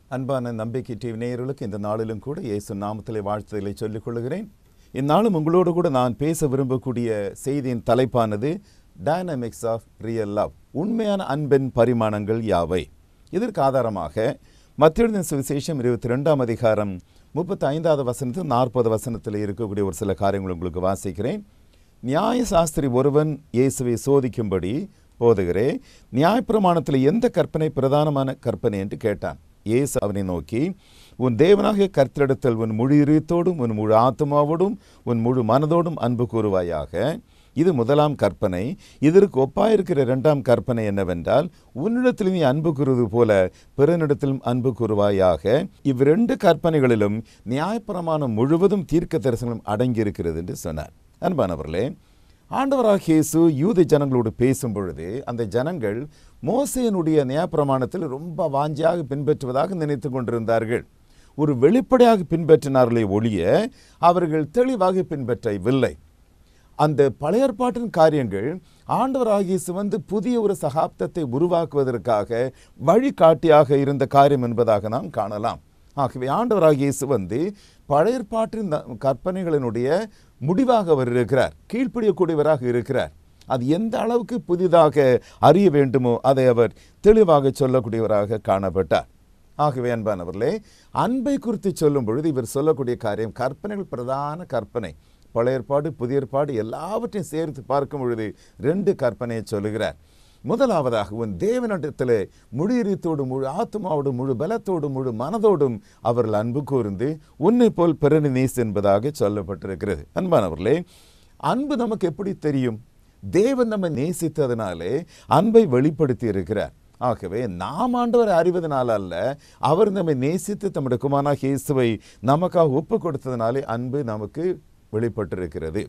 அன்பான நம்பிக்கை டிவி நேயர்களுக்கு இந்த நாளிலும் கூட இயேசு நாமத்திலே வாழ்த்துதலை சொல்லிக் கொள்கிறேன் இந்நாளும் உங்களோடு கூட நான் பேச விரும்பக்கூடிய செய்தியின் தலைப்பானது டைனமிக்ஸ் ஆஃப் ரியல் லவ் உண்மையான அன்பின் பரிமாணங்கள் யாவை இதற்கு ஆதாரமாக மத்திய சுவிசேஷம் இருபத்தி ரெண்டாம் அதிகாரம் முப்பத்தி ஐந்தாவது வசனத்தில் நாற்பது வசனத்தில் இருக்கக்கூடிய ஒரு சில காரியங்கள் உங்களுக்கு வாசிக்கிறேன் நியாய சாஸ்திரி ஒருவன் இயேசுவை சோதிக்கும்படி போதுகிறே நியாயப்பிரமாணத்தில் எந்த கற்பனை பிரதானமான கற்பனை என்று கேட்டான் இயேசு அவனை நோக்கி உன் தேவனாகிய கர்த்தரிடத்தில் உன் முழு இதயத்தோடும் உன் முழு ஆத்மாவோடும் உன் முழு மனதோடும் அன்பு கூறுவாயாக இது முதலாம் கற்பனை இதற்கு ஒப்பாயிருக்கிற இரண்டாம் கற்பனை என்னவென்றால் உன்னிடத்தில் நீ அன்பு கூறுவது போல பிறனிடத்திலும் அன்பு கூறுவாயாக இவ்விரண்டு கற்பனைகளிலும் நியாயப்பிரமாணம் முழுவதும் தீர்க்க தரிசனம் அடங்கியிருக்கிறது என்று சொன்னார் அன்பானவர்களே ஆண்டவராக இயேசு யூத ஜனங்களோடு பேசும் பொழுது அந்த ஜனங்கள் மோசையனுடைய நியாயப்பிரமாணத்தில் ரொம்ப வாஞ்சியாக பின்பற்றுவதாக நினைத்து கொண்டிருந்தார்கள் ஒரு வெளிப்படையாக பின்பற்றினார்களே ஒழிய அவர்கள் தெளிவாக பின்பற்றவில்லை அந்த பழைய ஏற்பாட்டின் காரியங்கள் ஆண்டவராக இயேசு வந்து புதிய ஒரு சகாப்தத்தை உருவாக்குவதற்காக வழிகாட்டியாக இருந்த காரியம் என்பதாக நாம் காணலாம் ஆகவே ஆண்டவராக இயேசு வந்து பழைய ஏற்பாட்டின் ந- கற்பனைகளினுடைய முடிவாக அவர் இருக்கிறார் கீழ்ப்படியக்கூடியவராக இருக்கிறார் அது எந்த அளவுக்கு புதிதாக அறிய வேண்டுமோ அதை அவர் தெளிவாக சொல்லக்கூடியவராக காணப்பட்டார் ஆகவே அன்பானவர்களே அன்பை குறித்து சொல்லும் பொழுது இவர் சொல்லக்கூடிய காரியம் கற்பனைகள் பிரதான கற்பனை பழைய ஏற்பாடு புதிய ஏற்பாடு எல்லாவற்றையும் சேர்த்து பார்க்கும் பொழுது ரெண்டு கற்பனையை சொல்லுகிறார் முதலாவதாக உன் தேவனிடத்தில் முழு இதயத்தோடும் முழு ஆத்மாவோடும் முழு பலத்தோடும் முழு மனதோடும் அவர்கள் அன்பு கூர்ந்து உன்னை போல் பிறனி நீஸ் என்பதாக சொல்லப்பட்டிருக்கிறது அன்பானவர்களே அன்பு நமக்கு எப்படி தெரியும் தேவன் நம்மை நேசித்ததினாலே அன்பை வெளிப்படுத்தி இருக்கிறார் ஆகவே நாம் ஆண்டவரை அறிவதனால அல்ல அவர் நம்மை நேசித்து தம்முடைய குமாரனாக இயேசுவை நமக்காக ஒப்பு கொடுத்ததினாலே அன்பு நமக்கு வெளிப்பட்டிருக்கிறது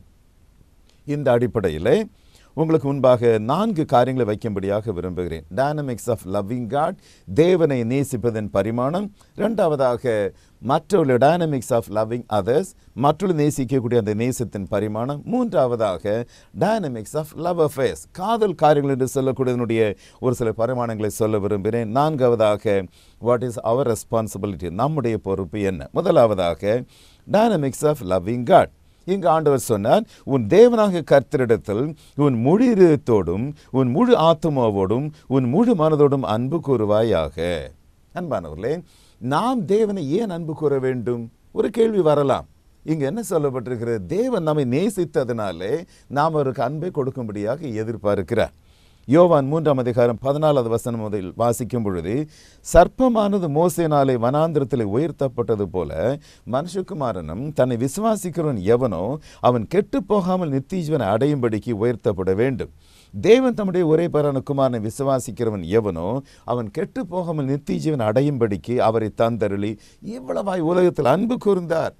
இந்த அடிப்படையில் உங்களுக்கு முன்பாக நான்கு காரியங்களை வைக்கும்படியாக விரும்புகிறேன் டைனமிக்ஸ் ஆஃப் லவ்விங் காட் தேவனை நேசிப்பதன் பரிமாணம் இரண்டாவதாக மற்றொரு டைனமிக்ஸ் ஆஃப் லவ்விங் அதர்ஸ் மற்றொரு நேசிக்கக்கூடிய அந்த நேசத்தின் பரிமாணம் மூன்றாவதாக டைனமிக்ஸ் ஆஃப் லவ் அஃபேர்ஸ் காதல் காரியங்கள் என்று சொல்லக்கூடியதனுடைய ஒரு சில பரிமாணங்களை சொல்ல விரும்புகிறேன் நான்காவதாக வாட் இஸ் அவர் ரெஸ்பான்சிபிலிட்டி நம்முடைய பொறுப்பு என்ன முதலாவதாக டைனமிக்ஸ் ஆஃப் லவ்விங் காட் இங்கு ஆண்டவர் சொன்னார் உன் தேவனாக கர்த்தரிடத்தில் உன் முழு இதயத்தோடும் உன் முழு ஆத்மாவோடும் உன் முழு மனதோடும் அன்பு கூறுவாயாக அன்பானவர்களே நாம் தேவனை ஏன் அன்பு கூற வேண்டும் ஒரு கேள்வி வரலாம் இங்கு என்ன சொல்லப்பட்டிருக்கிறது தேவன் நம்மை நேசித்ததினாலே நாம் அவருக்கு அன்பை கொடுக்கும்படியாக எதிர்பார்க்கிறார் யோவான் மூன்றாம் அதிகாரம் பதினாலாவது வசனம் முதல் வாசிக்கும் பொழுது சர்ப்பமானது மோசேனாலே வனாந்திரத்தில் உயர்த்தப்பட்டது போல மனுஷகுமாரனும் தன்னை விசுவாசிக்கிறவன் எவனோ அவன் கெட்டு போகாமல் நித்திய ஜீவனை அடையும்படிக்கு உயர்த்தப்பட வேண்டும் தேவன் தம்முடைய ஒரே பரான குமாரனை விசுவாசிக்கிறவன் எவனோ அவன் கெட்டு போகாமல் நித்திய ஜீவன் அடையும்படிக்கு அவரை தந்தருளி இவ்வளவாய் உலகத்தில் அன்பு கூர்ந்தார்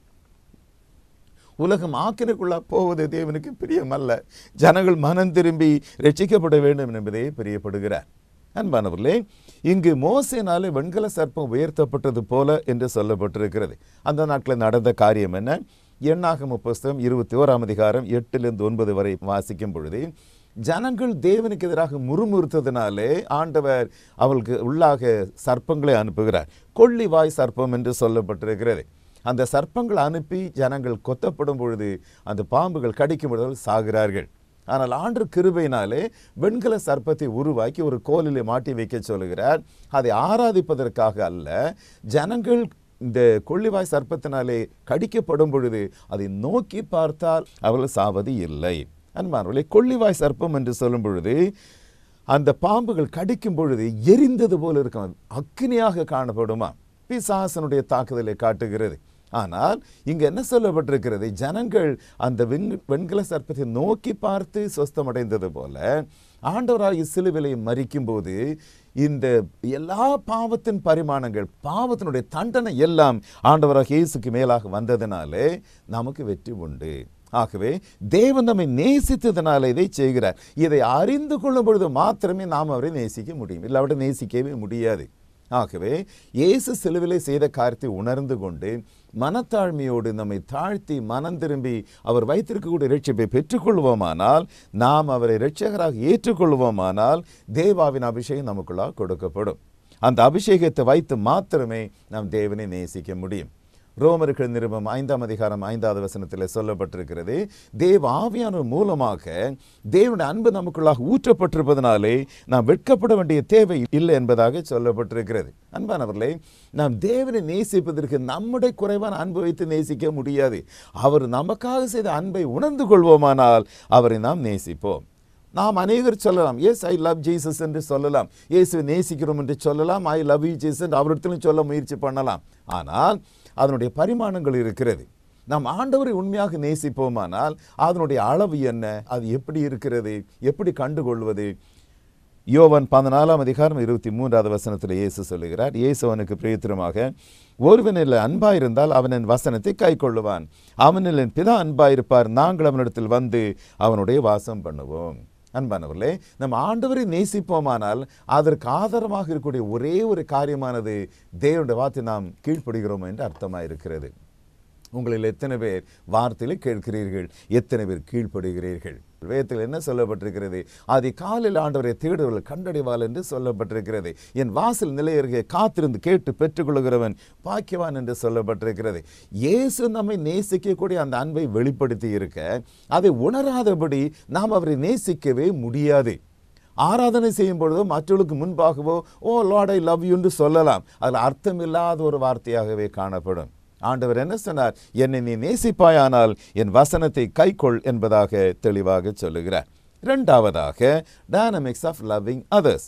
உலகம் ஆக்கினைக்குள்ளா போவது தேவனுக்கு பிரியமல்ல ஜனங்கள் மனம் திரும்பி ரட்சிக்கப்பட வேண்டும் என்பதே பிரியப்படுகிறார் அன்பானவர்களே இங்கு மோசேனாலே வெண்கல சர்ப்பம் உயர்த்தப்பட்டது போல என்று சொல்லப்பட்டிருக்கிறது அந்த நாட்களில் நடந்த காரியம் என்ன எண்ணாகம புஸ்தகம் இருபத்தி ஓராம் அதிகாரம் எட்டிலிருந்து ஒன்பது வரை வாசிக்கும் பொழுது ஜனங்கள் தேவனுக்கு எதிராக முறுமுறுத்ததினாலே ஆண்டவர் அவளுக்கு உள்ளாக சர்ப்பங்களை அனுப்புகிறார் கொள்ளிவாய் சர்ப்பம் என்று சொல்லப்பட்டிருக்கிறது அந்த சர்ப்பங்கள் அனுப்பி ஜனங்கள் கொத்தப்படும் பொழுது அந்த பாம்புகள் கடிக்கும் பொழுது சாகிறார்கள் ஆனால் ஆண்டு கிருபையினாலே வெண்கல சர்ப்பத்தை உருவாக்கி ஒரு கோலிலே மாட்டி வைக்க சொல்லுகிறார் அதை ஆராதிப்பதற்காக அல்ல ஜனங்கள் இந்த கொள்ளிவாய் சர்ப்பத்தினாலே கடிக்கப்படும் பொழுது அதை நோக்கி பார்த்தால் அவர்கள் சாவது இல்லை அன்பானவர்களே கொள்ளிவாய் சர்ப்பம் என்று சொல்லும் பொழுது அந்த பாம்புகள் கடிக்கும் பொழுது எரிந்தது போல இருக்கும் அக்னியாக காணப்படுமா பிசாசனுடைய தாக்குதலை காட்டுகிறது ஆனால் இங்கு என்ன சொல்லப்பட்டிருக்கிறது ஜனங்கள் அந்த வெண் வெண்கல சர்ப்பத்தை நோக்கி பார்த்து சொஸ்தமடைந்தது போல ஆண்டவராகிய சிலுவிலை மறிக்கும்போது இந்த எல்லா பாவத்தின் பரிமாணங்கள் பாவத்தினுடைய தண்டனை எல்லாம் ஆண்டவராக இயேசுக்கு மேலாக வந்ததினாலே நமக்கு வெற்றி உண்டு ஆகவே தேவன் நம்மை நேசித்ததனால இதை செய்கிறார் இதை அறிந்து கொள்ளும் பொழுது மாத்திரமே நாம் அவரை நேசிக்க முடியும் இல்லாவிட நேசிக்கவே முடியாது ஆகவே இயேசு சிலுவிலை செய்த காரியத்தை உணர்ந்து கொண்டு மனத்தாழ்மையோடு நம்மை தாழ்த்தி மனம் திரும்பி அவர் வைத்திருக்கக்கூடிய ரட்சிப்பை பெற்றுக்கொள்வோமானால் நாம் அவரை இரட்சகராக ஏற்றுக்கொள்வோமானால் தேவாவின் அபிஷேகம் நமக்குள்ளாக கொடுக்கப்படும் அந்த அபிஷேகத்தை வைத்து மாத்திரமே நாம் தேவனை நேசிக்க முடியும் ரோமர்கள் நிருபம் ஐந்தாம் அதிகாரம் ஐந்தாவது வசனத்தில் சொல்லப்பட்டிருக்கிறது தேவ ஆவியான மூலமாக தேவனுடைய அன்பு நமக்குள்ளாக ஊற்றப்பட்டிருப்பதனாலே நாம் வெட்கப்பட வேண்டிய தேவை இல்லை என்பதாக சொல்லப்பட்டிருக்கிறது அன்பானவர்களே நாம் தேவனை நேசிப்பதற்கு நம்முடைய குறைவான அன்பு வைத்து நேசிக்க முடியாது அவர் நமக்காக செய்த அன்பை உணர்ந்து கொள்வோமானால் அவரை நாம் நேசிப்போம் நாம் அநேகர் சொல்லலாம் எஸ் ஐ லவ் ஜீசஸ் என்று சொல்லலாம் இயேசுவை நேசிக்கிறோம் என்று சொல்லலாம் ஐ லவ் யூ ஜீசஸ் என்று அவரிடத்திலும் சொல்ல முயற்சி பண்ணலாம் ஆனால் அதனுடைய பரிமாணங்கள் இருக்கிறது நாம் ஆண்டவரை உண்மையாக நேசிப்போமானால் அதனுடைய அளவு என்ன அது எப்படி இருக்கிறது எப்படி கண்டுகொள்வது யோவான் பதினாலாம் அதிகாரம் இருபத்தி மூன்றாவது வசனத்தில் இயேசு சொல்லுகிறார் இயேசு அவனுக்கு பிரியத்திரமாக ஒருவனில் அன்பாயிருந்தால் அவன் என் வசனத்தை கை கொள்ளுவான் அவனில் என் பிதா அன்பாயிருப்பார் நாங்கள் அவனிடத்தில் வந்து அவனுடைய வாசம் பண்ணுவோம் அன்பானவர்களே நம்ம ஆண்டவரை நேசிப்போமானால் அதற்கு ஆதாரமாக இருக்கக்கூடிய ஒரே ஒரு காரியமானது தேவனுடைய வார்த்தை நாம் கீழ்ப்படுகிறோம் என்று அர்த்தமாக இருக்கிறது உங்களில் எத்தனை பேர் வார்த்தையில கேட்கிறீர்கள் எத்தனை பேர் கீழ்ப்படுகிறீர்கள் வேதத்தில் என்ன சொல்லப்பட்டிருக்கிறது அதை காலில் ஆண்டவரை தேடுவர்கள் கண்டடைவாள் என்று சொல்லப்பட்டிருக்கிறது என் வாசல் நிலையருகே காத்திருந்து கேட்டு பெற்றுக்கொள்கிறவன் பாக்கியவான் என்று சொல்லப்பட்டிருக்கிறது இயேசு நம்மை நேசிக்கக்கூடிய அந்த அன்பை வெளிப்படுத்தி இருக்க அதை உணராதபடி நாம் அவரை நேசிக்கவே முடியாது ஆராதனை செய்யும் பொழுதோ மற்றவர்களுக்கு முன்பாகவோ O Lord I love you என்று சொல்லலாம் அதில் அர்த்தமில்லாத ஒரு வார்த்தையாகவே காணப்படும் ஆண்டவர் என்ன சொன்னார் என்னை நீ நேசிப்பாயானால் என் வசனத்தை கைக்கொள் என்பதாக தெளிவாக சொல்லுகிறார் இரண்டாவதாக டைனமிக்ஸ் ஆஃப் லவ்விங் அதர்ஸ்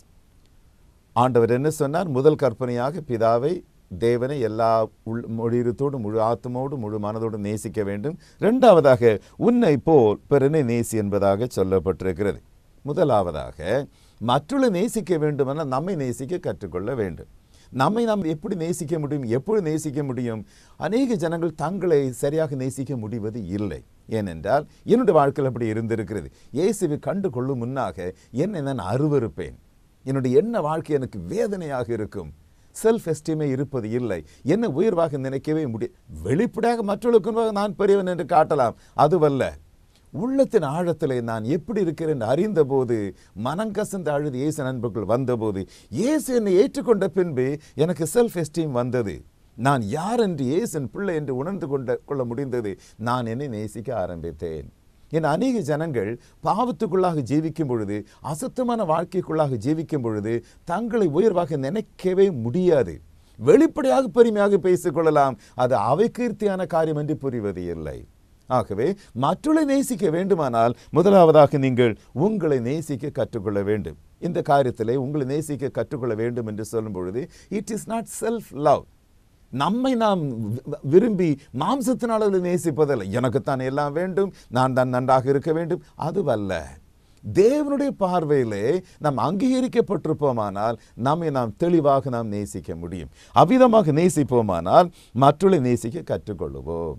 ஆண்டவர் என்ன சொன்னார் முதல் கற்பனையாக பிதாவை தேவனை எல்லா உள் மொழியத்தோடு முழு ஆத்மோடு முழு மனதோடு நேசிக்க வேண்டும் இரண்டாவதாக உன்னை போல் பிறனை நேசி என்பதாக சொல்லப்பட்டிருக்கிறது முதலாவதாக மற்றொரு நேசிக்க வேண்டுமென நம்மை நேசிக்க கற்றுக்கொள்ள வேண்டும் நம்மை நாம் எப்படி நேசிக்க முடியும் எப்பொழுது நேசிக்க முடியும் அநேக ஜனங்கள் தங்களை சரியாக நேசிக்க முடிவது இல்லை ஏனென்றால் என்னுடைய வாழ்க்கையில் அப்படி இருந்திருக்கிறது இயேசுவை கண்டு கொள்ளும் முன்னாக என்னை நான் அருவருப்பேன் என்னுடைய எண்ண வாழ்க்கை எனக்கு வேதனையாக இருக்கும் செல்ஃப் எஸ்டீமே இருப்பது இல்லை என்ன உயர்வாக நினைக்கவே முடியும் வெளிப்படையாக மற்றவர்களுக்கு நான் பெரியவன் என்று காட்டலாம் அதுவல்ல உள்ளத்தின் ஆழத்திலே நான் எப்படி இருக்கிறேன் என்று அறிந்தபோது மனங்கசந்த அழுது இயேசு நண்பர்கள் வந்தபோது இயேசு என்னை ஏற்றுக்கொண்ட பின்பு எனக்கு செல்ஃப் எஸ்டீம் வந்தது நான் யார் என்று இயேசன் பிள்ளை என்று உணர்ந்து கொண்ட கொள்ள முடிந்தது நான் என்னை நேசிக்க ஆரம்பித்தேன் என் அநேக ஜனங்கள் பாவத்துக்குள்ளாக ஜீவிக்கும் பொழுது அசுத்தமான வாழ்க்கைக்குள்ளாக ஜீவிக்கும் பொழுது தங்களை உயர்வாக நினைக்கவே முடியாது வெளிப்படையாக பெருமையாக பேசிக்கொள்ளலாம் அது அவை கீர்த்தியான காரியம் என்று புரிவது இல்லை ஆகவே மற்றொரு நேசிக்க வேண்டுமானால் முதலாவதாக நீங்கள் உங்களை நேசிக்க கற்றுக்கொள்ள வேண்டும் இந்த காரியத்திலே உங்களை நேசிக்க கற்றுக்கொள்ள வேண்டும் என்று சொல்லும் பொழுது it is not self love நம்மை நாம் வி- விரும்பி மாம்சத்தினால் அதில் நேசிப்பதில்லை எனக்குத்தான் எல்லாம் வேண்டும் நான் தான் நன்றாக இருக்க வேண்டும் அதுவல்ல தேவனுடைய பார்வையிலே நாம் அங்கீகரிக்கப்பட்டிருப்போமானால் நம்மை நாம் தெளிவாக நாம் நேசிக்க முடியும் அவ்விதமாக நேசிப்போமானால் மற்றொரு நேசிக்க கற்றுக்கொள்ளுவோம்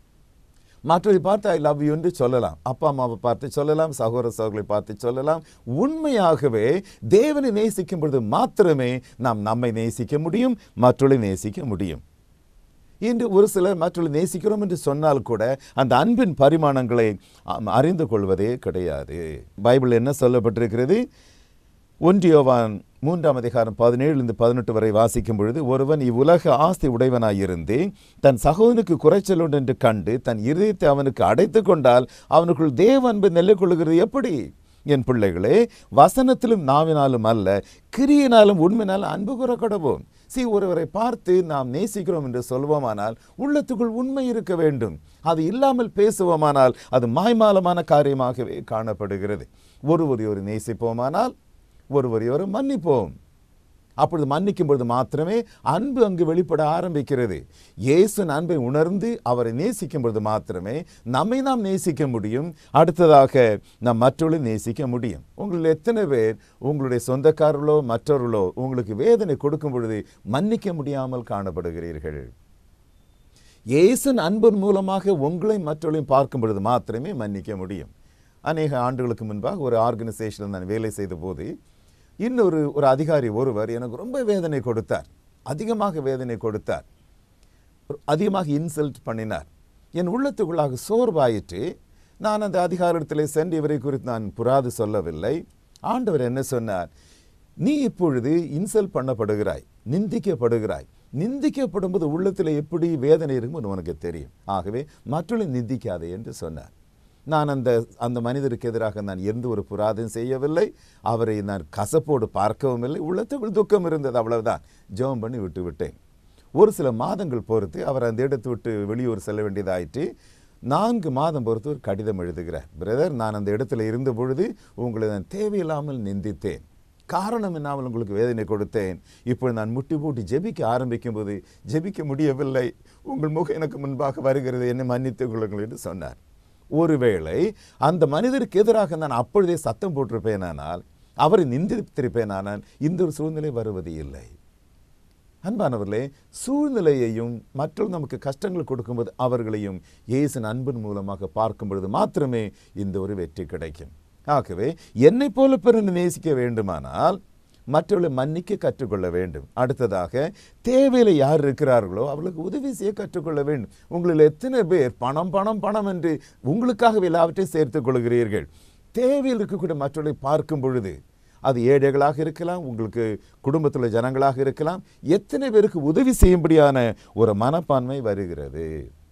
மற்றவரை பார்த்து ஐ லவ் யூ என்று சொல்லலாம் அப்பா அம்மாவை பார்த்து சொல்லலாம் சகோதர சகோதரிகளை பார்த்து சொல்லலாம் உண்மையாகவே தேவனை நேசிக்கும் பொழுது மாத்திரமே நாம் நம்மை நேசிக்க முடியும் மற்றவர்களை நேசிக்க முடியும் இன்று ஒரு சிலர் மற்றவர்களை நேசிக்கிறோம் என்று சொன்னால் கூட அந்த அன்பின் பரிமாணங்களை ஆம், அறிந்து கொள்வதே கிடையாது பைபிள் என்ன சொல்லப்பட்டிருக்கிறது ஒன்றியோவான் மூன்றாம் அதிகாரம் பதினேழுலேருந்து பதினெட்டு வரை வாசிக்கும் பொழுது ஒருவன் இவ்வுலக ஆஸ்தி உடையவனாயிருந்து தன் சகோதரனுக்கு குறைச்சல் உண்டு என்று கண்டு தன் இருதயத்தை அவனுக்கு அடைத்து கொண்டால் அவனுக்குள் தேவ அன்பு நெல்லை கொள்ளுகிறது எப்படி என் பிள்ளைகளே வசனத்திலும் நாவினாலும் அல்ல கிரியினாலும் உண்மையினாலும் அன்பு கூற கடவோம் சி ஒருவரை பார்த்து நாம் நேசிக்கிறோம் என்று சொல்வோமானால் உள்ளத்துக்குள் உண்மை இருக்க வேண்டும் அது இல்லாமல் பேசுவோமானால் அது மாய்மாலமான காரியமாகவே காணப்படுகிறது ஒருவரை ஒரு நேசிப்போமானால் ஒருவரை ஒரு மன்னிப்போம் அப்பொழுது மன்னிக்கும் பொழுது மாத்திரமே அன்பு அங்கு வெளிப்பட ஆரம்பிக்கிறது இயேசு அன்பை உணர்ந்து அவரை நேசிக்கும் பொழுது மாத்திரமே நம்மை நாம் நேசிக்க முடியும் அடுத்ததாக நாம் மற்றவர்களை நேசிக்க முடியும் உங்களில் எத்தனை பேர் உங்களுடைய சொந்தக்காரர்களோ மற்றவர்களோ உங்களுக்கு வேதனை கொடுக்கும் பொழுது மன்னிக்க முடியாமல் காணப்படுகிறீர்கள் இயேசன் அன்பின் மூலமாக உங்களை மற்றவர்களையும் பார்க்கும் பொழுது மாத்திரமே மன்னிக்க முடியும் அநேக ஆண்டுகளுக்கு முன்பாக ஒரு ஆர்கனைசேஷனில் நான் வேலை செய்த போது இன்னொரு ஒரு அதிகாரி ஒருவர் எனக்கு ரொம்ப வேதனை கொடுத்தார் அதிகமாக வேதனை கொடுத்தார் ஒரு- அதிகமாக இன்சல்ட் பண்ணினார் என் உள்ளத்துக்குள்ளாக சோர்வாயிற்று நான் அந்த அதிகாரத்தில் சென்று இவரை குறித்து நான் புறாது சொல்லவில்லை ஆண்டவர் என்ன சொன்னார் நீ இப்பொழுது இன்சல்ட் பண்ணப்படுகிறாய் நிந்திக்கப்படுகிறாய் நிந்திக்கப்படும்போது உள்ளத்தில் எப்படி வேதனை இருக்கும்னு உனக்கு தெரியும் ஆகவே மற்றொரு நிந்திக்காதே என்று சொன்னார் நான் அந்த அந்த மனிதருக்கு எதிராக நான் எந்த ஒரு புராதம் செய்யவில்லை அவரை நான் கசப்போடு பார்க்கவும் இல்லை உள்ளத்துக்குள் துக்கம் இருந்தது அவ்வளவுதான் ஜெபம் பண்ணி விட்டு விட்டேன் ஒரு சில மாதங்கள் பொறுத்து அவர் அந்த இடத்தை விட்டு வெளியூர் செல்ல வேண்டியதாயிற்று நான்கு மாதம் பொறுத்து ஒரு கடிதம் எழுதுகிறார் பிரதர் நான் அந்த இடத்துல இருந்த பொழுது உங்களை நான் தேவையில்லாமல் நிந்தித்தேன் காரணம் இல்லாமல் உங்களுக்கு வேதனை கொடுத்தேன் இப்பொழுது நான் முட்டி போட்டு ஜெபிக்க ஆரம்பிக்கும் போது ஜெபிக்க முடியவில்லை உங்கள் முகம் எனக்கு முன்பாக வருகிறது என்னை மன்னித்துக் கொள்ளுங்கள் என்று சொன்னார் ஒருவேளை அந்த மனிதருக்கு எதிராக நான் அப்பொழுதே சத்தம் போட்டிருப்பேனானால் அவரை நிந்தித்திருப்பேனானால் இந்த ஒரு சூழ்நிலை வருவது இல்லை அன்பானவர்களே சூழ்நிலையையும் மற்றும் நமக்கு கஷ்டங்கள் கொடுக்கும்போது அவர்களையும் இயேசின் அன்பின் மூலமாக பார்க்கும் பொழுது மாத்திரமே இந்த ஒரு வெற்றி கிடைக்கும் ஆகவே என்னை போல பிறனை நேசிக்க வேண்டுமானால் மற்றவர்களை மன்னிக்க கற்றுக்கொள்ள வேண்டும் அடுத்ததாக தேவையில் யார் இருக்கிறார்களோ அவர்களுக்கு உதவி செய்ய கற்றுக்கொள்ள வேண்டும் உங்களில் எத்தனை பேர் பணம் பணம் பணம் என்று உங்களுக்காக எல்லாவற்றையும் சேர்த்துக் கொள்கிறீர்கள் தேவையில் இருக்கக்கூடிய மற்றவர்களை பார்க்கும் பொழுது அது ஏழைகளாக இருக்கலாம் உங்களுக்கு குடும்பத்தில் ஜனங்களாக இருக்கலாம் எத்தனை பேருக்கு உதவி செய்யும்படியான ஒரு மனப்பான்மை வருகிறது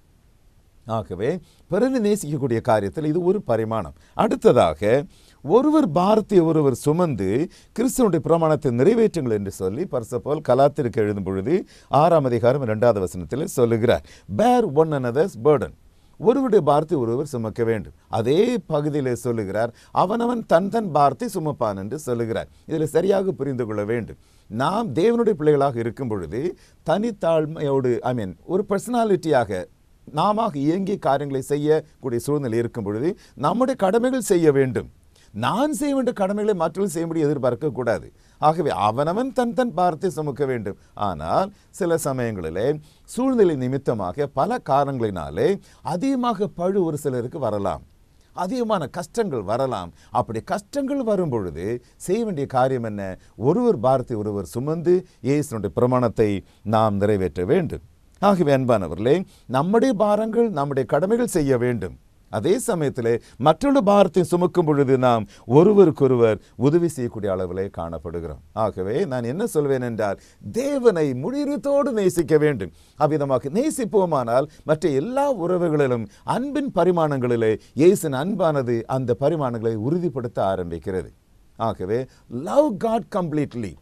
ஆகவே பிறகு நேசிக்கக்கூடிய காரியத்தில் இது ஒரு பரிமாணம் அடுத்ததாக ஒருவர் பாரத்தை ஒருவர் சுமந்து கிறிஸ்துவனுடைய பிரமாணத்தை நிறைவேற்றுங்கள் என்று சொல்லி பரிசப்போல் கலாத்திற்கு எழுதும் பொழுது ஆறாம் அதிகாரம் இரண்டாவது வசனத்தில் சொல்லுகிறார் பேர் ஒன் another's burden ஒருவருடைய பாரத்தை ஒருவர் சுமக்க வேண்டும் அதே பகுதியில் சொல்லுகிறார் அவனவன் தன் தன் பாரத்தை சுமப்பான் என்று சொல்லுகிறார் இதில் சரியாக புரிந்து கொள்ள வேண்டும் நாம் தேவனுடைய பிள்ளைகளாக இருக்கும் பொழுது தனித்தாழ்மையோடு ஐ மீன் ஒரு பர்சனாலிட்டியாக நாம இயங்கி காரியங்களை செய்யக்கூடிய சூழ்நிலை இருக்கும் பொழுது நம்முடைய கடமைகள் செய்ய வேண்டும் நான் செய்ய வேண்டிய கடமைகளை மற்றவர்கள் செய்யும்படி எதிர்பார்க்க கூடாது ஆகவே அவனவன் தன் தன் பார்த்தை சுமக்க வேண்டும் ஆனால் சில சமயங்களிலே சூழ்நிலை நிமித்தமாக பல காரணங்களினாலே அதிகமாக பழு ஒரு சிலருக்கு வரலாம் அதிகமான கஷ்டங்கள் வரலாம் அப்படி கஷ்டங்கள் வரும் பொழுது செய்ய வேண்டிய காரியம் என்ன ஒருவர் பாரத்தை ஒருவர் சுமந்து இயேசுனுடைய பிரமாணத்தை நாம் நிறைவேற்ற வேண்டும் ஆகவே அன்பானவர்களே நம்முடைய பாரங்கள் நம்முடைய கடமைகள் செய்ய வேண்டும் அதே சமயத்தில் மற்றொரு பாரத்தை சுமக்கும் பொழுது நாம் ஒருவருக்கொருவர் உதவி செய்யக்கூடிய அளவிலே காணப்படுகிறோம் ஆகவே நான் என்ன சொல்வேன் என்றால் தேவனை முழுத்தோடு நேசிக்க வேண்டும் அவ்விதமாக நேசிப்போமானால் மற்ற எல்லா உறவுகளிலும் அன்பின் பரிமாணங்களிலே இயேசின் அன்பானது அந்த பரிமாணங்களை உறுதிப்படுத்த ஆரம்பிக்கிறது ஆகவே லவ் காட் கம்ப்ளீட்லி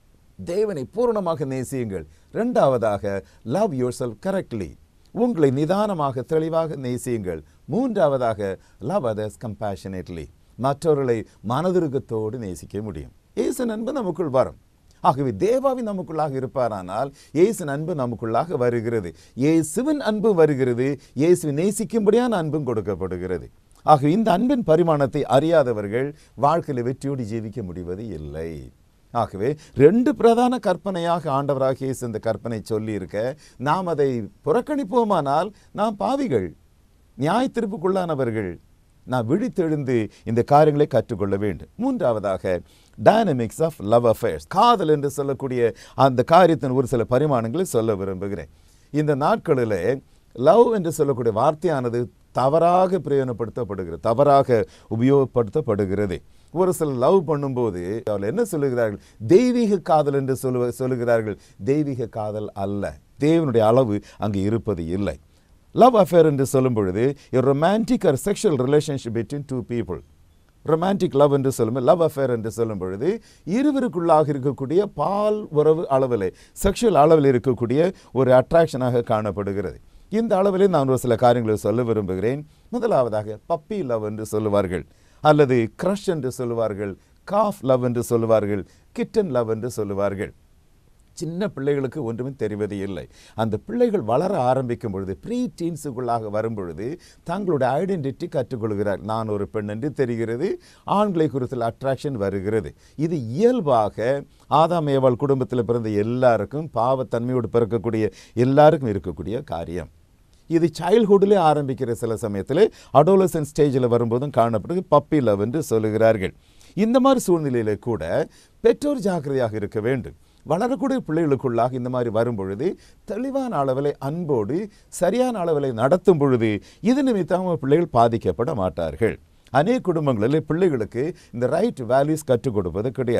தேவனை பூரணமாக நேசியுங்கள் இரண்டாவதாக லவ் யுவர் செல்ஃப் கரெக்ட்லி உங்களை நிதானமாக தெளிவாக நேசியுங்கள் மூன்றாவதாக லவ் அதர்ஸ் கம்பேஷனேட்லி மற்றவர்களை மனதுருகத்தோடு நேசிக்க முடியும் இயேசு அன்பு நமக்குள் வரும் ஆகவே தேவாவின் நமக்குள்ளாக இருப்பாரானால் இயேசுவின் அன்பு நமக்குள்ளாக வருகிறது இயேசுவின் அன்பு வருகிறது இயேசுவை நேசிக்கும்படியான அன்பும் கொடுக்கப்படுகிறது ஆக இந்த அன்பின் பரிமாணத்தை அறியாதவர்கள் வாழ்க்கையில் வெற்றியோடு ஜீவிக்க முடிவது இல்லை ஆகவே ரெண்டு பிரதான கற்பனையாக ஆண்டவராக இயேசு இந்த கற்பனை சொல்லி இருக்க நாம் அதை புறக்கணிப்போமானால் நாம் பாவிகள் நியாய திருப்புக்குள்ளானவர்கள் நான் விழித்தெழுந்து இந்த காரியங்களை கற்றுக்கொள்ள வேண்டும் மூன்றாவதாக டைனமிக்ஸ் ஆஃப் லவ் அஃபேர்ஸ் காதல் என்று சொல்லக்கூடிய அந்த காரியத்தின் ஒரு சில பரிமாணங்களை சொல்ல விரும்புகிறேன் இந்த நாட்களில் லவ் என்று சொல்லக்கூடிய வார்த்தையானது தவறாக பிரயோஜனப்படுத்தப்படுகிறது தவறாக உபயோகப்படுத்தப்படுகிறது ஒரு சில லவ் பண்ணும்போது அவர்கள் என்ன சொல்லுகிறார்கள் தெய்வீக காதல் என்று சொல்லுவ சொல்லுகிறார்கள் தெய்வீக காதல் அல்ல தேவனுடைய அளவு அங்கு இருப்பது இல்லை லவ் அஃபேர் என்று சொல்லும் பொழுது romantic or sexual relationship between two people romantic love என்று சொல்லும் லவ் அஃபேர் என்று சொல்லும் பொழுது இருவருக்குள்ளாக இருக்கக்கூடிய பால் உறவு அளவில் செக்ஷுவல் அளவில் இருக்கக்கூடிய ஒரு அட்ராக்ஷனாக காணப்படுகிறது இந்த அளவிலே நான் ஒரு சில காரியங்களை சொல்ல விரும்புகிறேன் முதலாவதாக பப்பி லவ் என்று சொல்லுவார்கள் அல்லது க்ரஷ் என்று சொல்லுவார்கள் காஃப் லவ் என்று சொல்லுவார்கள் கிட்டன் லவ் என்று சொல்லுவார்கள் சின்ன பிள்ளைகளுக்கு ஒன்றுமே தெரிவது இல்லை அந்த பிள்ளைகள் வளர ஆரம்பிக்கும் பொழுது ப்ரீ டீன்ஸுக்குள்ளாக வரும் பொழுது தங்களுடைய ஐடென்டிட்டி கற்றுக்கொள்கிறார் நான் ஒரு பெண் என்று தெரிகிறது ஆண்களை குறித்த அட்ராக்ஷன் வருகிறது இது இயல்பாக ஆதாம் ஏவாள் குடும்பத்தில் பிறந்த எல்லாருக்கும் பாவத்தன்மையோடு பிறக்கக்கூடிய எல்லாருக்கும் இருக்கக்கூடிய காரியம் இது சைல்ட்ஹுட்டிலே ஆரம்பிக்கிற சில சமயத்தில் அடோலசன் ஸ்டேஜில் வரும்போதும் காணப்படுது பப்பி லவ் என்று சொல்லுகிறார்கள் இந்த மாதிரி சூழ்நிலையில கூட பெற்றோர் ஜாக்கிரதையாக இருக்க வேண்டும் வளரக்கூடிய பிள்ளைகளுக்குள்ளாக இந்த மாதிரி வரும் பொழுது தெளிவான அளவில் அன்போடு சரியான அளவில் நடத்தும் பொழுது இது நிமித்தம் பிள்ளைகள் பாதிக்கப்பட மாட்டார்கள் அநேக குடும்பங்களில் பிள்ளைகளுக்கு இந்த ரைட் வேல்யூஸ் கற்றுக் கொடுப்பது கிடையாது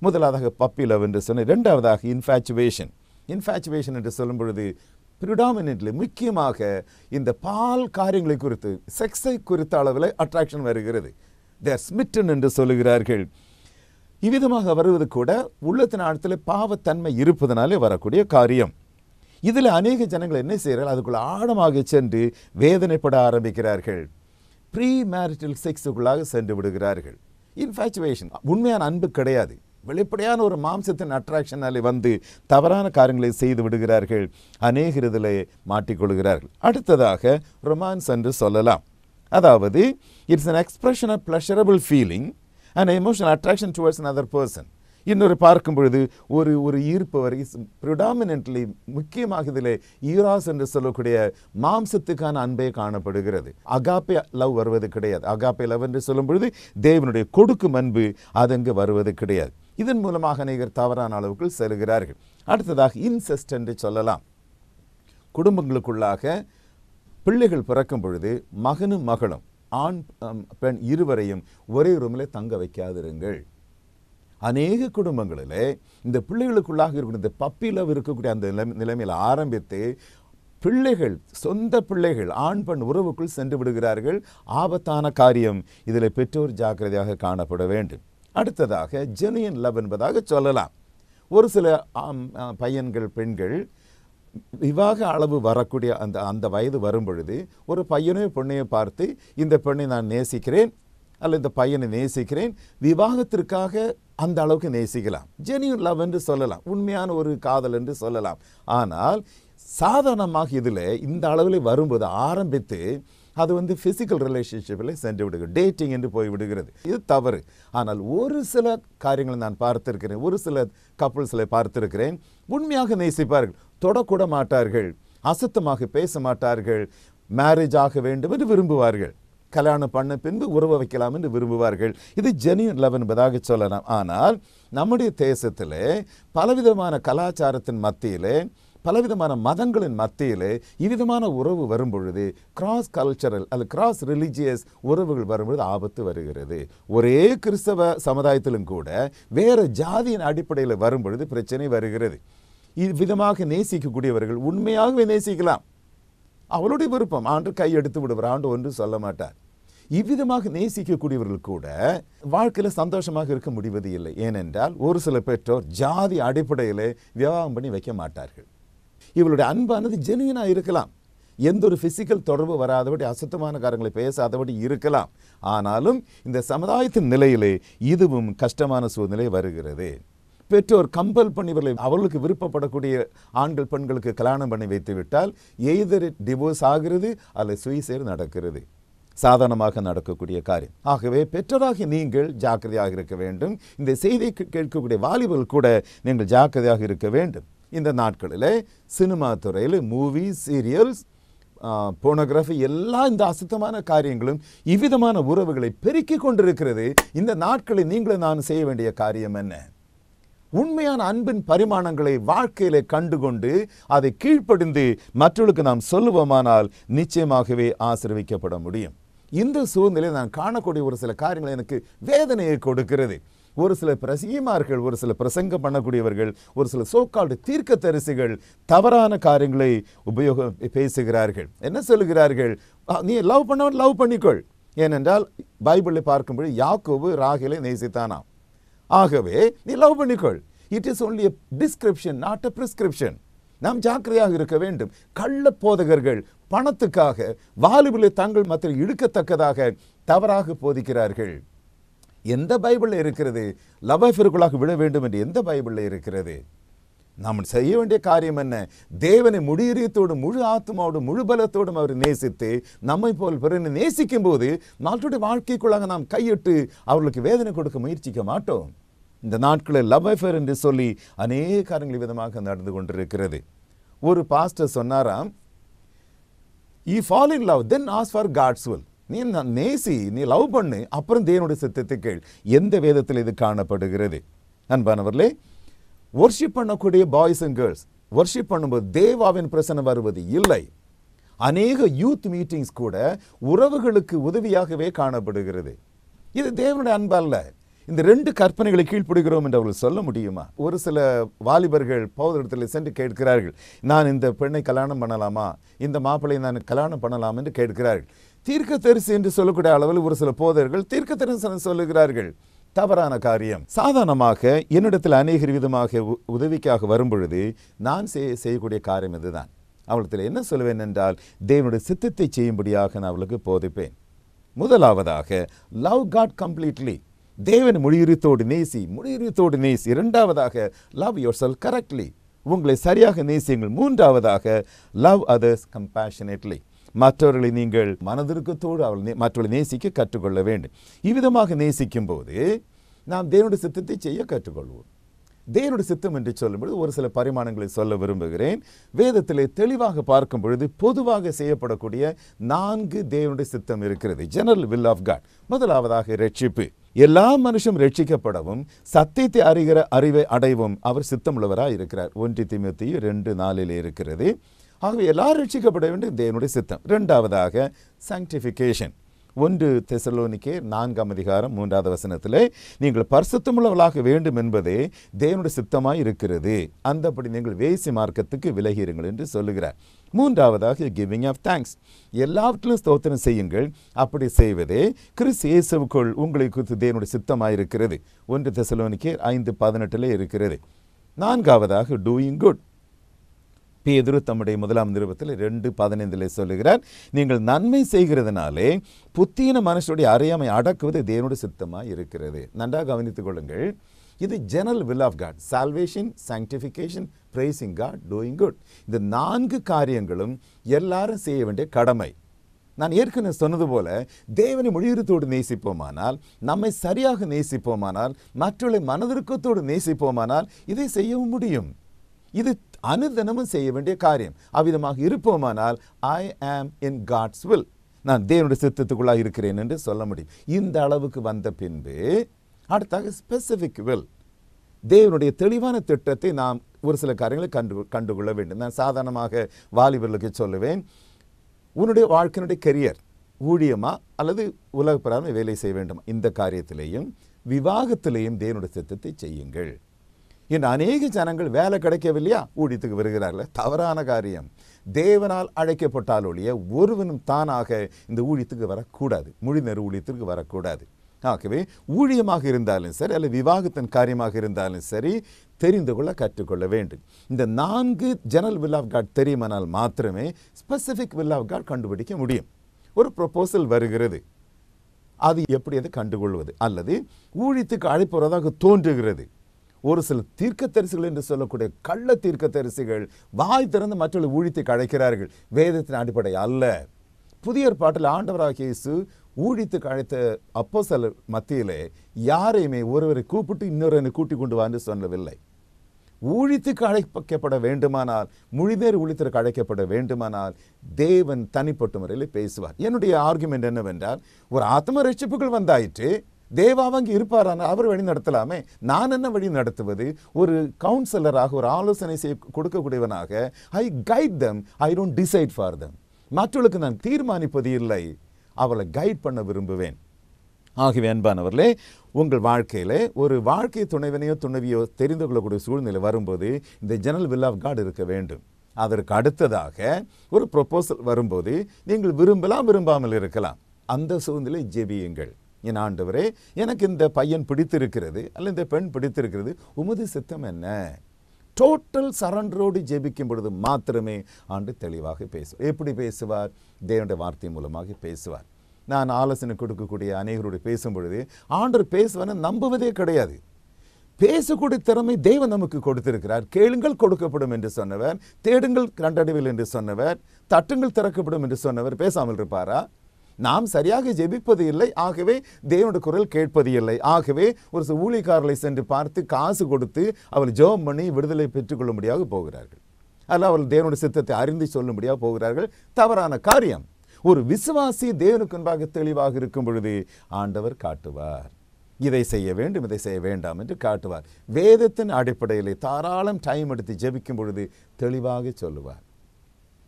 முதலாவதாக பப்பி லவ் என்று சொன்ன இரண்டாவதாக இன்ஃபேச்சுவேஷன் இன்ஃபேச்சுவேஷன் என்று சொல்லும் பொழுது ப்ரிடாமினென்ட்லி முக்கியமாக இந்த பால் காரியங்களை குறித்து செக்ஸை குறித்த அளவில் அட்ராக்ஷன் வருகிறது தேர் ஸ்மிட்டன் என்று சொல்லுகிறார்கள் இவ்விதமாக வருவது கூட உள்ளத்தின் ஆழத்தில் பாவத்தன்மை இருப்பதனாலே வரக்கூடிய காரியம் இதில் அநேக ஜனங்கள் என்ன செய்கிறார்கள் அதுக்குள்ள ஆழமாக சென்று வேதனைப்பட ஆரம்பிக்கிறார்கள் ப்ரீ மேரிட்டல் செக்ஸுக்குள்ளாக சென்று விடுகிறார்கள் இன்ஃபேச்சுவேஷன் உண்மையான அன்பு கிடையாது வெளிப்படையான ஒரு மாம்சத்தின் அட்ராக்ஷனாலே வந்து தவறான காரியங்களை செய்து விடுகிறார்கள் அநேகர் இதில் மாட்டிக்கொள்கிறார்கள் அடுத்ததாக ரொமான்ஸ் என்று சொல்லலாம் அதாவது it's an expression of pleasurable feeling and emotional attraction towards another person இன்னொரு பார்க்கும் பொழுது ஒரு ஒரு ஈர்ப்பு வரை ப்ரிடாமினென்ட்லி முக்கியமாக இதில் ஈராஸ் என்று சொல்லக்கூடிய மாம்சத்துக்கான அன்பே காணப்படுகிறது அகாப்பே லவ் வருவது கிடையாது அகாப்பே லவ் என்று சொல்லும் பொழுது தேவனுடைய கொடுக்கும் அன்பு அதங்கு வருவது கிடையாது இதன் மூலமாக அநேகர் தவறான அளவுக்குள் செல்கிறார்கள் அடுத்ததாக இன்செஸ்ட் என்று சொல்லலாம் குடும்பங்களுக்குள்ளாக பிள்ளைகள் பிறக்கும் பொழுது மகனும் மகளும் ஆண் அம், பெண் இருவரையும் ஒரே ரூமில் தங்க வைக்காதிருங்கள் அநேக குடும்பங்களிலே இந்த பிள்ளைகளுக்குள்ளாக இருக்கிற இந்த பப்பி லவ் இருக்கக்கூடிய அந்த நிலைமை நிலைமையில் ஆரம்பித்து பிள்ளைகள் சொந்த பிள்ளைகள் ஆண் பெண் உறவுக்குள் சென்று விடுகிறார்கள் ஆபத்தான காரியம் இதில் பெற்றோர் ஜாக்கிரதையாக காணப்பட வேண்டும் அடுத்ததாக ஜெனியன் லவ் என்பதாக சொல்லலாம் ஒரு சில ஆம், ஆ, பையன்கள் பெண்கள் விவாக அளவு வரக்கூடிய அந்த அந்த வயது வரும் பொழுது ஒரு பையனையோ பொண்ணையோ பார்த்து இந்த பெண்ணை நான் நேசிக்கிறேன் அல்ல இந்த பையனை நேசிக்கிறேன் விவாகத்திற்காக அந்த அளவுக்கு நேசிக்கலாம் ஜெனியூன் லவ் என்று சொல்லலாம் உண்மையான ஒரு காதல் என்று சொல்லலாம் ஆனால் சாதாரணமாக இதில் இந்த அளவில் வரும்போது ஆரம்பித்து அது வந்து ஃபிசிக்கல் ரிலேஷன்ஷிப்பில் சென்று விடுகிறது டேட்டிங் என்று போய் விடுகிறது இது தவறு ஆனால் ஒரு சில காரியங்களை நான் பார்த்திருக்கிறேன் ஒரு சில கப்புள்ஸில் பார்த்திருக்கிறேன் உண்மையாக நேசிப்பார்கள் தொடக்கூட மாட்டார்கள் அசுத்தமாக பேச மாட்டார்கள் மேரேஜ் ஆக வேண்டும் என்று விரும்புவார்கள் கல்யாணம் பண்ண பின்பு உறவு வைக்கலாம் என்று விரும்புவார்கள் இது ஜெனியன் லவ் என்பதாக சொல்லலாம் ஆனால் நம்முடைய தேசத்திலே பலவிதமான கலாச்சாரத்தின் மத்தியிலே பலவிதமான மதங்களின் மத்தியிலே இவ்விதமான உறவு வரும் பொழுது கிராஸ் கல்ச்சரல் அல்லது கிராஸ் ரிலிஜியஸ் உறவுகள் வரும்பொழுது ஆபத்து வருகிறது ஒரே கிறிஸ்தவ சமுதாயத்திலும் கூட வேறு ஜாதியின் அடிப்படையில் வரும் பொழுது பிரச்சனை வருகிறது இவ்விதமாக நேசிக்கக்கூடியவர்கள் உண்மையாகவே நேசிக்கலாம் அவளுடைய விருப்பம் ஆண்டு கை எடுத்து விடுவார் ஆண்டு ஒன்று சொல்ல மாட்டார் இவ்விதமாக நேசிக்கக்கூடியவர்கள் கூட வாழ்க்கையில் சந்தோஷமாக இருக்க முடிவது இல்லை ஏனென்றால் ஒரு சில பெற்றோர் ஜாதி அடிப்படையில் விவாகம் பண்ணி வைக்க மாட்டார்கள் இவளுடைய அன்பானது ஜெனியனாக இருக்கலாம் எந்த ஒரு பிசிக்கல் தொடர்பு வராதபடி அசுத்தமான காரியங்களை பேசாதபடி இருக்கலாம் ஆனாலும் இந்த சமுதாயத்தின் நிலையிலே இதுவும் கஷ்டமான சூழ்நிலை வருகிறது பெற்றோர் கம்பல் பண்ணி இவர்களை அவர்களுக்கு விருப்பப்படக்கூடிய ஆண்கள் பெண்களுக்கு கல்யாணம் பண்ணி வைத்து விட்டால் எய்தர் டிவோர்ஸ் ஆகிறது அல்லது சுயசேர் நடக்கிறது சாதாரணமாக நடக்கக்கூடிய காரியம் ஆகவே பெற்றோராகிய நீங்கள் ஜாக்கிரதையாக இருக்க வேண்டும் இந்த செய்தியை கே- கேட்கக்கூடிய வாலிபர்கள் கூட நீங்கள் ஜாக்கிரதையாக இருக்க வேண்டும் இந்த நாட்களில் சினிமா துறையில் மூவி சீரியல்ஸ் போனோகிராஃபி எல்லா இந்த அசுத்தமான காரியங்களும் இவ்விதமான உறவுகளை பெருக்கிக் கொண்டிருக்கிறது இந்த நாட்களில் நீங்களும் நான் செய்ய வேண்டிய காரியம் என்ன உண்மையான அன்பின் பரிமாணங்களை வாழ்க்கையிலே கண்டுகொண்டு அதை கீழ்ப்படிந்து மற்றவர்களுக்கு நாம் சொல்லுவோமானால் நிச்சயமாகவே ஆசீர்விக்கப்பட முடியும் இந்த சூழ்நிலையில் நான் காணக்கூடிய ஒரு சில காரியங்கள் எனக்கு வேதனையை கொடுக்கிறது ஒரு சில பிரசியமார்கள் ஒரு சில பிரசங்கம் பண்ணக்கூடியவர்கள் ஒரு சில சோக்கால்டு தீர்க்க தரிசிகள் தவறான காரியங்களை உபயோக பேசுகிறார்கள் என்ன சொல்லுகிறார்கள் "ஆ, நீ லவ் பண்ணவன் லவ் பண்ணிக்கொள் ஏனென்றால் பைபிளில் பார்க்கும்போது யாக்கோபு ராகிலை நேசித்தானாம் ஆகவே நீ லவ் பண்ணிக்கொள் it is only a description not a prescription நாம் ஜாக்கிரதையாக இருக்க வேண்டும் கள்ள போதகர்கள் பணத்துக்காக வாலிபிலே தங்கள் மத்தியில் இழுக்கத்தக்கதாக தவறாக போதிக்கிறார்கள் எந்த பைபிளில் இருக்கிறது லவ் அஃபேருக்குள்ளாக விட வேண்டும் என்று எந்த பைபிளில் இருக்கிறது நாம் செய்ய வேண்டிய காரியம் என்ன தேவனை முடியறியத்தோடும் முழு ஆத்மாவோடும் முழு பலத்தோடும் அவர் நேசித்து நம்மை போல் பிறனை நேசிக்கும் போது நாட்டுடைய வாழ்க்கைக்குள்ளாக நாம் கையிட்டு அவர்களுக்கு வேதனை கொடுக்க முயற்சிக்க மாட்டோம் இந்த நாட்களில் லவ் அஃபேர் என்று சொல்லி அநேக காரியங்கள் விதமாக நடந்து கொண்டிருக்கிறது ஒரு பாஸ்டர் சொன்னாராம் he fall in love then as far God's will நீ ந- நேசி நீ லவ் பண்ணு அப்புறம் தேவனுடைய சித்தத்தை கேள் எந்த வேதத்தில் இது காணப்படுகிறது அன்பானவர்களே ஒர்ஷிப் பண்ணக்கூடிய பாய்ஸ் அண்ட் கேர்ள்ஸ் ஒர்ஷிப் பண்ணும்போது தேவாவின் பிரசனம் வருவது இல்லை அநேக யூத் மீட்டிங்ஸ் கூட உறவுகளுக்கு உதவியாகவே காணப்படுகிறது இது தேவனுடைய அன்பு அல்ல இந்த ரெண்டு கற்பனைகளை கீழ்ப்படுகிறோம் என்று அவர்கள் சொல்ல முடியுமா ஒரு சில வாலிபர்கள் பௌதரிடத்தில் சென்று கேட்கிறார்கள் நான் இந்த பெண்ணை கல்யாணம் பண்ணலாமா இந்த மாப்பிள்ளை நான் கல்யாணம் பண்ணலாம் என்று கேட்கிறார்கள் தீர்க்க தரிசி என்று சொல்லக்கூடிய அளவில் ஒரு சில போதர்கள் தீர்க்க தரிசனம் சொல்லுகிறார்கள் தவறான காரியம் சாதாரணமாக என்னிடத்தில் அநேகர் விதமாக உ- உதவிக்காக வரும் பொழுது நான் செய்ய செய்யக்கூடிய காரியம் இதுதான் அவளிடத்தில் என்ன சொல்லுவேன் என்றால் தேவனுடைய சித்தத்தை செய்யும்படியாக நான் அவளுக்கு போதிப்பேன் முதலாவதாக லவ் காட் கம்ப்ளீட்லி தேவன் முடியுரித்தோடு நேசி முடியுரித்தோடு நேசி இரண்டாவதாக லவ் யோர் செல் கரெக்ட்லி உங்களை சரியாக நேசியுங்கள் மூன்றாவதாக லவ் அதர்ஸ் கம்பேஷனேட்லி மற்றவர்களை நீங்கள் மனதிருக்கத்தோடு அவள் நே- மற்றவர்களை நேசிக்க கற்றுக்கொள்ள வேண்டும் இவ்விதமாக நேசிக்கும் போது நாம் தேவனுடைய சித்தத்தை செய்ய கற்றுக்கொள்வோம் தேவனுடைய சித்தம் என்று சொல்லும்பொழுது ஒரு சில பரிமாணங்களை சொல்ல விரும்புகிறேன் வேதத்திலே தெளிவாக பார்க்கும் பொழுது பொதுவாக செய்யப்படக்கூடிய நான்கு தேவனுடைய சித்தம் இருக்கிறது ஜெனரல் வில் ஆஃப் காட் முதலாவதாக ரட்சிப்பு எல்லா மனுஷம் ரட்சிக்கப்படவும் சத்தியத்தை அறிகிற அறிவை அடைவும் அவர் சித்தமுள்ளவராக இருக்கிறார் ஒன்று திமுத்தி ரெண்டு நாளில் இருக்கிறது ஆகவே எல்லாரும் ரட்சிக்கப்பட வேண்டும் தேவனுடைய சித்தம் இரண்டாவதாக சாங்டிஃபிகேஷன் ஒன்று தெசலோனிக்கே நான்காம் அதிகாரம் மூன்றாவது வசனத்திலே நீங்கள் பரிசுத்தமுள்ளவர்களாக வேண்டும் என்பதே தேவனுடைய சித்தமாய் இருக்கிறது அந்தபடி நீங்கள் வேசி மார்க்கத்துக்கு விலகிருங்கள் என்று சொல்லுகிறார் மூன்றாவதாக கிவிங் ஆஃப் தேங்க்ஸ் எல்லாவற்றிலும் ஸ்தோத்திரம் செய்யுங்கள் அப்படி செய்வதே கிறிஸ் இயேசுவுக்குள் உங்களை குறித்து தேவனுடைய சித்தமாய் இருக்கிறது ஒன்று தெசலோனிக்கே ஐந்து பதினெட்டிலே இருக்கிறது நான்காவதாக டூயிங் குட் பேதுரு தம்முடைய முதலாம் நிருபத்தில் ரெண்டு பதினைந்தில் சொல்லுகிறார் நீங்கள் நன்மை செய்கிறதுனாலே புத்தீன மனுஷனுடைய அறியாமை அடக்குவது தேவனுடைய சித்தமாக இருக்கிறது நன்றாக கவனித்துக் கொள்ளுங்கள் இது general will of God salvation sanctification praising God doing good இந்த நான்கு காரியங்களும் எல்லாரும் செய்ய வேண்டிய கடமை நான் ஏற்கனவே சொன்னது போல தேவனை மொழியுறுத்தோடு நேசிப்போமானால் நம்மை சரியாக நேசிப்போமானால் மற்றவர்களை மனதிற்கத்தோடு நேசிப்போமானால் இதை செய்யவும் முடியும் இது அனுதினமும் செய்ய வேண்டிய காரியம் அவ்விதமாக இருப்போமானால் ஐ ஆம் இன் காட்ஸ் வில் நான் தேவனுடைய சித்தத்துக்குள்ளாக இருக்கிறேன் என்று சொல்ல முடியும் இந்த அளவுக்கு வந்த பின்பு அடுத்தாக ஸ்பெசிஃபிக் வில் தேவனுடைய தெளிவான திட்டத்தை நாம் ஒரு சில காரியங்களை கண்டு கண்டுகொள்ள வேண்டும் நான் சாதாரணமாக வாலிபர்களுக்கு சொல்லுவேன் உன்னுடைய வாழ்க்கையினுடைய கெரியர் ஊழியமா அல்லது உலக பிரகாரம் வேலை செய்ய வேண்டும் இந்த காரியத்திலேயும் விவாகத்திலேயும் தேவனுடைய சித்தத்தை செய்யுங்கள் இன்று அநேக ஜனங்கள் வேலை கிடைக்கவில்லையா ஊழியத்துக்கு வருகிறார்கள் தவறான காரியம் தேவனால் அழைக்கப்பட்டால் ஒழிய ஒருவனும் தானாக இந்த ஊழியத்துக்கு வரக்கூடாது முழுநேர ஊழியத்திற்கு வரக்கூடாது ஆகவே ஊழியமாக இருந்தாலும் சரி அல்லது விவாகத்தின் காரியமாக இருந்தாலும் சரி தெரிந்து கொள்ள கற்றுக்கொள்ள வேண்டும் இந்த நான்கு ஜெனரல் வில் ஆஃப் காட் தெரியுமானால் மாத்திரமே ஸ்பெசிஃபிக் வில் ஆஃப் காட் கண்டுபிடிக்க முடியும் ஒரு ப்ரொபோசல் வருகிறது அது எப்படி அதை கண்டுகொள்வது அல்லது ஊழியத்துக்கு அழைப்புறதாக தோன்றுகிறது ஒரு சில தீர்க்கத்தரிசிகள் என்று சொல்லக்கூடிய கள்ள தீர்க்கத்தரிசிகள் வாய் திறந்து மற்றவர்கள் ஊழியத்துக்கு அழைக்கிறார்கள் வேதத்தின் அடிப்படை அல்ல புதிய ஏற்பாட்டில் ஆண்டவராகிய இயேசு ஊழியத்துக்கு அழைத்த அப்போ மத்தியிலே யாரையுமே ஒருவரை கூப்பிட்டு இன்னொருவரை கூட்டிக் கொண்டு வான்னு சொல்லவில்லை ஊழித்துக்கு அழைக்கப்பட வேண்டுமானால் முழுநேர் ஊழியத்திற்கு அழைக்கப்பட வேண்டுமானால் தேவன் தனிப்பட்ட முறையில் பேசுவார் என்னுடைய ஆர்குமெண்ட் என்னவென்றால் ஒரு ஆத்ம ரட்சிப்புகள் வந்தாயிற்று தேவா அங்கே இருப்பாரான அவர் வழி நடத்தலாமே நான் என்ன வழி நடத்துவது ஒரு கவுன்சிலராக ஒரு ஆலோசனை செய்ய கொடுக்கக்கூடியவனாக I guide them I don't decide for them மற்றவர்களுக்கு நான் தீர்மானிப்பது இல்லை அவளை கைட் பண்ண விரும்புவேன் ஆகவே அன்பானவர்களே உங்கள் வாழ்க்கையிலே ஒரு வாழ்க்கை துணைவனையோ துணைவியோ தெரிந்து கொள்ளக்கூடிய சூழ்நிலை வரும்போது இந்த ஜெனரல் வில் ஆஃப் காட் இருக்க வேண்டும் அதற்கு அடுத்ததாக ஒரு ப்ரொபோசல் வரும்போது நீங்கள் விரும்பலாம் விரும்பாமல் இருக்கலாம் அந்த சூழ்நிலை ஜெபியுங்கள் என் ஆண்டவரே எனக்கு இந்த பையன் பிடித்திருக்கிறது அல்ல இந்த பெண் பிடித்திருக்கிறது உமது சித்தம் என்ன டோட்டல் சரண்டரோடு ஜெபிக்கும் பொழுது மாத்திரமே ஆண்டு தெளிவாக பேசுவார் எப்படி பேசுவார் தேவனுடைய வார்த்தை மூலமாக பேசுவார் நான் ஆலோசனை கொடுக்கக்கூடிய அநேகரோடு பேசும் பொழுது ஆண்டவர் பேசுவான்னு நம்புவதே கிடையாது பேசக்கூடிய திறமை தேவன் நமக்கு கொடுத்திருக்கிறார் கேளுங்கள் கொடுக்கப்படும் என்று சொன்னவர் தேடுங்கள் கண்டடைவில் என்று சொன்னவர் தட்டுங்கள் திறக்கப்படும் என்று சொன்னவர் பேசாமல் இருப்பாரா நாம் சரியாக ஜெபிப்பது இல்லை ஆகவே தேவனுடைய குரல் கேட்பது இல்லை ஆகவே ஒரு சில ஊழியக்காரர்களை சென்று பார்த்து காசு கொடுத்து அவர் ஜெபம் பண்ணி விடுதலை பெற்றுக்கொள்ளும்படியாக போகிறார்கள் அல்ல அவர்கள் தேவனுடைய சித்தத்தை அறிந்து சொல்லும்படியாக போகிறார்கள் தவறான காரியம் ஒரு விசுவாசி தேவனுக்கு முன்பாக தெளிவாக இருக்கும் பொழுது ஆண்டவர் காட்டுவார் இதை செய்ய வேண்டும் இதை செய்ய வேண்டாம் என்று காட்டுவார் வேதத்தின் அடிப்படையில் தாராளம் டைம் எடுத்து ஜெபிக்கும் பொழுது தெளிவாக சொல்லுவார்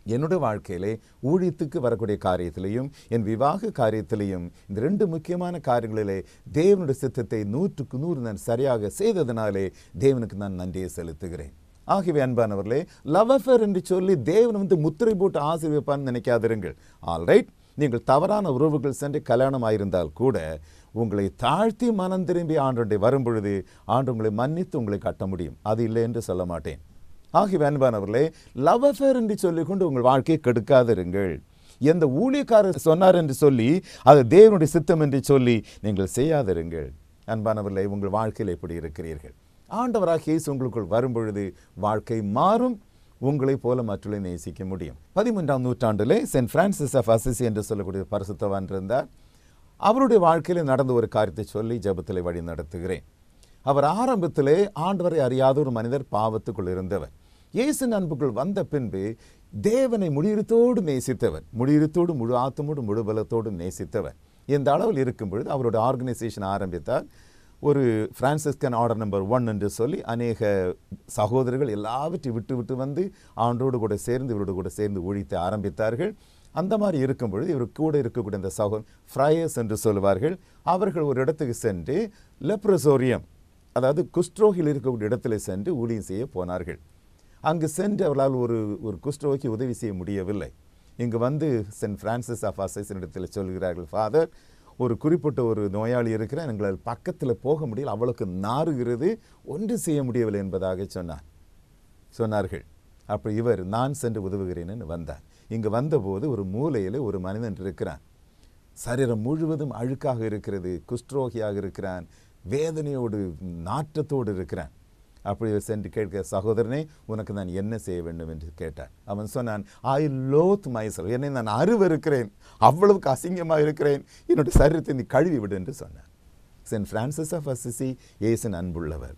என்னுடைய வாழ்க்கையிலே ஊழியத்துக்கு வரக்கூடிய காரியத்திலையும் என் விவாக காரியத்திலையும் இந்த ரெண்டு முக்கியமான காரியங்களிலே தேவனுடைய சித்தத்தை நூற்றுக்கு நூறு நான் சரியாக செய்ததினாலே தேவனுக்கு நான் நன்றியை செலுத்துகிறேன் ஆகவே அன்பானவர்களே லவ் அஃபேர் என்று சொல்லி தேவன் வந்து முத்திரை போட்டு ஆசீர்விப்பான்னு நினைக்காதிருங்கள் ஆல்ரைட் நீங்கள் தவறான உறவுகள் சென்று கல்யாணம் ஆயிருந்தால் கூட உங்களை தாழ்த்தி மனம் திரும்பி ஆண்டோண்டை வரும் பொழுது ஆண்டு உங்களை மன்னித்து உங்களை கட்ட முடியும் அது இல்லை என்று சொல்ல மாட்டேன் ஆகிய அன்பானவர்களே லவ் அஃபேர் என்று சொல்லிக்கொண்டு உங்கள் வாழ்க்கையை கெடுக்காதிருங்கள் எந்த ஊழியக்காரர் சொன்னார் என்று சொல்லி அது தேவனுடைய சித்தம் என்று சொல்லி நீங்கள் செய்யாதிருங்கள் அன்பானவர்களே உங்கள் வாழ்க்கையில் எப்படி இருக்கிறீர்கள் ஆண்டவராக இயேசு உங்களுக்குள் வரும் பொழுது வாழ்க்கை மாறும் உங்களைப் போல மற்றவர்களை நேசிக்க முடியும் பதிமூன்றாம் நூற்றாண்டிலே சென்ட் பிரான்சிஸ் ஆஃப் அசிசி என்று சொல்லக்கூடிய பரிசுத்தவான் இருந்தார் அவருடைய வாழ்க்கையில் நடந்த ஒரு காரியத்தை சொல்லி ஜெபத்திலே வழி நடத்துகிறேன் அவர் ஆரம்பத்திலே ஆண்டவரை அறியாத ஒரு மனிதர் பாவத்துக்குள் இருந்தவர் இயேசு அன்புக்குள் வந்த பின்பு தேவனை முடியிருத்தோடு நேசித்தவர் முடியிருத்தோடு முழு ஆத்தமோடு முழு பலத்தோடு நேசித்தவர் இந்த அளவில் இருக்கும் பொழுது அவருடைய ஆர்கனைசேஷன் ஆரம்பித்தார் ஒரு பிரான்சிஸ்கன் ஆர்டர் நம்பர் ஒன் என்று சொல்லி அநேக சகோதரர்கள் எல்லாவற்றையும் விட்டு விட்டு வந்து ஆண்டோடு கூட சேர்ந்து இவரோடு கூட சேர்ந்து ஒழித்து ஆரம்பித்தார்கள் அந்த மாதிரி இருக்கும் பொழுது இவர் கூட இருக்கக்கூடிய அந்த சகோ ஃப்ரையர்ஸ் என்று சொல்லுவார்கள் அவர்கள் ஒரு இடத்துக்கு சென்று லெப்ரசோரியம் அதாவது குஸ்ட்ரோகில் இருக்கக்கூடிய இடத்துல சென்று ஊழியம் செய்ய போனார்கள் அங்கு சென்று அவர்களால் ஒரு ஒரு குஸ்ட்ரோகிக்கு உதவி செய்ய முடியவில்லை இங்கு வந்து சென்ட் பிரான்சிஸ் ஆஃப் அசைசன் இடத்துல சொல்கிறார்கள் ஃபாதர் ஒரு குறிப்பிட்ட ஒரு நோயாளி இருக்கிறார் எங்களால் பக்கத்தில் போக முடியல அவளுக்கு நாறுகிறது ஒன்று செய்ய முடியவில்லை என்பதாக சொன்னார் சொன்னார்கள் அப்போ இவர் நான் சென்று உதவுகிறேன்னு வந்தார் இங்கு வந்தபோது ஒரு மூலையில் ஒரு மனிதன் இருக்கிறான் சரீரம் முழுவதும் அழுக்காக இருக்கிறது குஷ்டரோகியாக இருக்கிறான் வேதனையோடு நாற்றத்தோடு இருக்கிறான் அப்படி இவர் சென்று கேட்க சகோதரனே உனக்கு நான் என்ன செய்ய வேண்டும் என்று கேட்டான் அவன் சொன்னான் ஐ லோத் மைசல் என்னை நான் அருவருக்கிறேன் அவ்வளவுக்கு அசிங்கமாக இருக்கிறேன் என்னுடைய சரீரத்தை நீ கழுவி விடு என்று சொன்னான் சென்ட் பிரான்சிஸ் ஆஃப் அசிசி ஏசன் அன்புள்ளவர்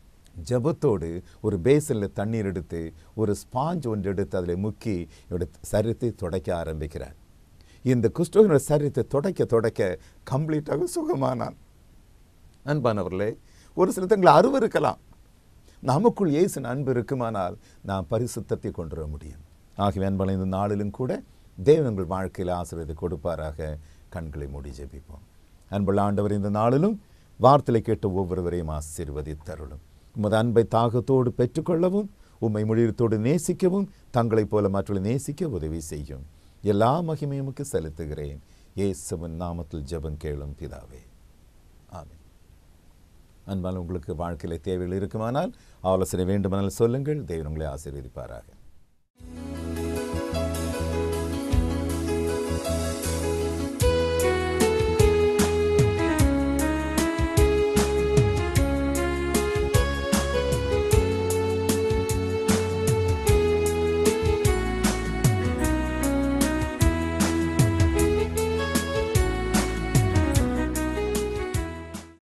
ஜபத்தோடு ஒரு பேசனில் தண்ணீர் எடுத்து ஒரு ஸ்பாஞ்ச் ஒன்று எடுத்து அதில் முக்கி என்னுடைய சரீரத்தை துடைக்க ஆரம்பிக்கிறார் இந்த குஷ்டோகனோட சரீரத்தை துடைக்க துடைக்க கம்ப்ளீட்டாக சுகமானான் அன்பானவர்களே ஒரு சில தங்களை அருவருக்கலாம் நமக்குள் இயேசின் அன்பு இருக்குமானால் நாம் பரிசுத்தத்தை கொண்டு வர முடியும் ஆகவே அன்பான இந்த நாளிலும் கூட தேவன் உங்கள் வாழ்க்கையில் ஆசீர்வாதத்தை கொடுப்பாராக கண்களை மூடி ஜெபிப்போம் அன்புள்ள ஆண்டவர் இந்த நாளிலும் வார்த்தையை கேட்ட ஒவ்வொருவரையும் ஆசீர்வதித்தருளும் உமது அன்பை தாகத்தோடு பெற்றுக்கொள்ளவும் உம்மை முடிவத்தோடு நேசிக்கவும் தங்களைப் போல மற்றவர்களை நேசிக்க உதவி செய்யும் எல்லா மகிமையுமுக்கு செலுத்துகிறேன் இயேசுவின் நாமத்தில் ஜெபம் கேளும் பிதாவே ஆமென் அன்பால் உங்களுக்கு வாழ்க்கையில் தேவைகள் இருக்குமானால் ஆலோசனை வேண்டுமானால் சொல்லுங்கள் தேவன் உங்களை ஆசீர்வதிப்பாராக